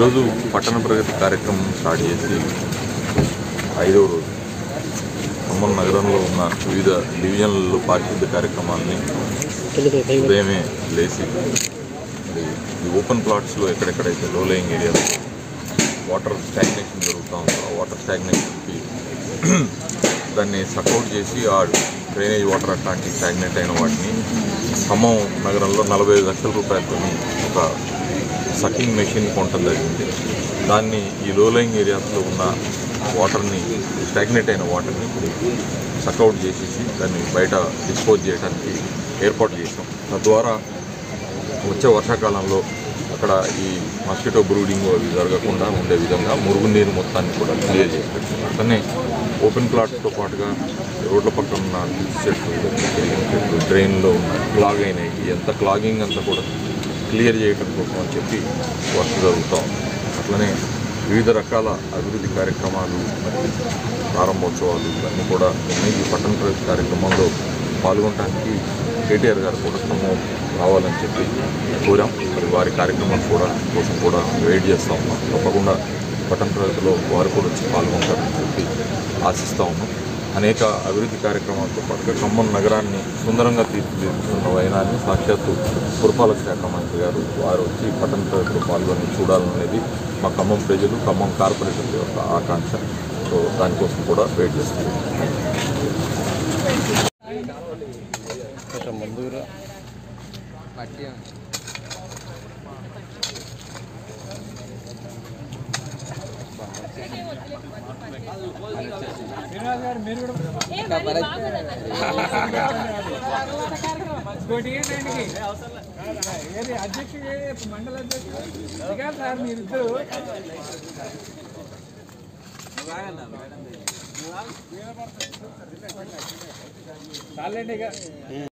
ఈరోజు పట్టణ ప్రగతి కార్యక్రమం స్టార్ట్ చేసి ఐదవ రోజు ఖమ్మం నగరంలో ఉన్న వివిధ డివిజన్లలో పారిశుద్ధ్య కార్యక్రమాలని ఉదయమే లేచి మరి ఈ ఓపెన్ ప్లాట్స్లో ఎక్కడెక్కడైతే లో లేయింగ్ ఏరియాలో వాటర్ స్టాగ్నేషన్ జరుగుతూ ఉందో ఆ వాటర్ స్టాగ్నేషన్కి దాన్ని సపోర్ట్ చేసి ఆ డ్రైనేజ్ వాటర్ అట్లాంటి స్టాగ్నెంట్ అయిన వాటిని ఖమ్మం నగరంలో నలభై ఐదు లక్షల రూపాయలతో ఒక సకింగ్ మెషిన్ కొనటం జరిగింది దాన్ని ఈ లో లయింగ్ ఏరియాస్లో ఉన్న వాటర్ని స్టాగ్నేట్ అయిన వాటర్ని ఇప్పుడు సకౌట్ చేసేసి దాన్ని బయట డిస్పోజ్ చేయడానికి ఏర్పాటు చేసాం తద్వారా వచ్చే వర్షాకాలంలో అక్కడ ఈ మస్కిటో బ్రూడింగ్ అవి జరగకుండా ఉండే విధంగా మురుగునీరు మొత్తాన్ని కూడా క్లియర్ చేసి పెట్టాం అట్లనే ఓపెన్ ప్లాట్స్తో పాటుగా రోడ్ల పక్కన ఉన్న తులసి చెట్లు పెరిగిన చెట్లు డ్రైన్లో ఉన్న క్లాగ్ అయినాయి ఈ ఎంత క్లాగింగ్ అంతా కూడా క్లియర్ చేయడం కోసం అని చెప్పి వర్క్ జరుగుతూ ఉంది అట్లనే వివిధ రకాల అభివృద్ధి కార్యక్రమాలు మరి ప్రారంభోత్సవాలు ఇవన్నీ కూడా ఉన్నాయి ఈ పట్టణ ప్రగతి కార్యక్రమంలో పాల్గొనడానికి కేటీఆర్ గారు కూడా ఖమ్మం రావాలని చెప్పి కోరాం మరి వారి కార్యక్రమం కూడా కోసం కూడా వెయిట్ చేస్తూ ఉన్నాం తప్పకుండా పట్టణ ప్రగతిలో వారు కూడా వచ్చి పాల్గొంటారని చెప్పి ఆశిస్తూ ఉన్నాం అనేక అభివృద్ధి కార్యక్రమాలతో పాటుగా ఖమ్మం నగరాన్ని సుందరంగా తీర్చిదిద్దుతున్న వైనాన్ని సాక్షాత్తు పురపాలక శాఖ మంత్రి గారు వారు వచ్చి పట్టణ ప్రగతిలో పాల్గొని చూడాలనేది మా ఖమ్మం ప్రజలు ఖమ్మం కార్పొరేషన్ యొక్క ఆకాంక్ష సో దానికోసం కూడా వెయిట్ చేస్తున్నాం కొంచెం ముందుగా ఇంకోటి ఏంటంటే ఏది అధ్యక్షుడు మండల అధ్యక్షుడు దిగాలి సార్ మీరిద్దరు చాలండి ఇక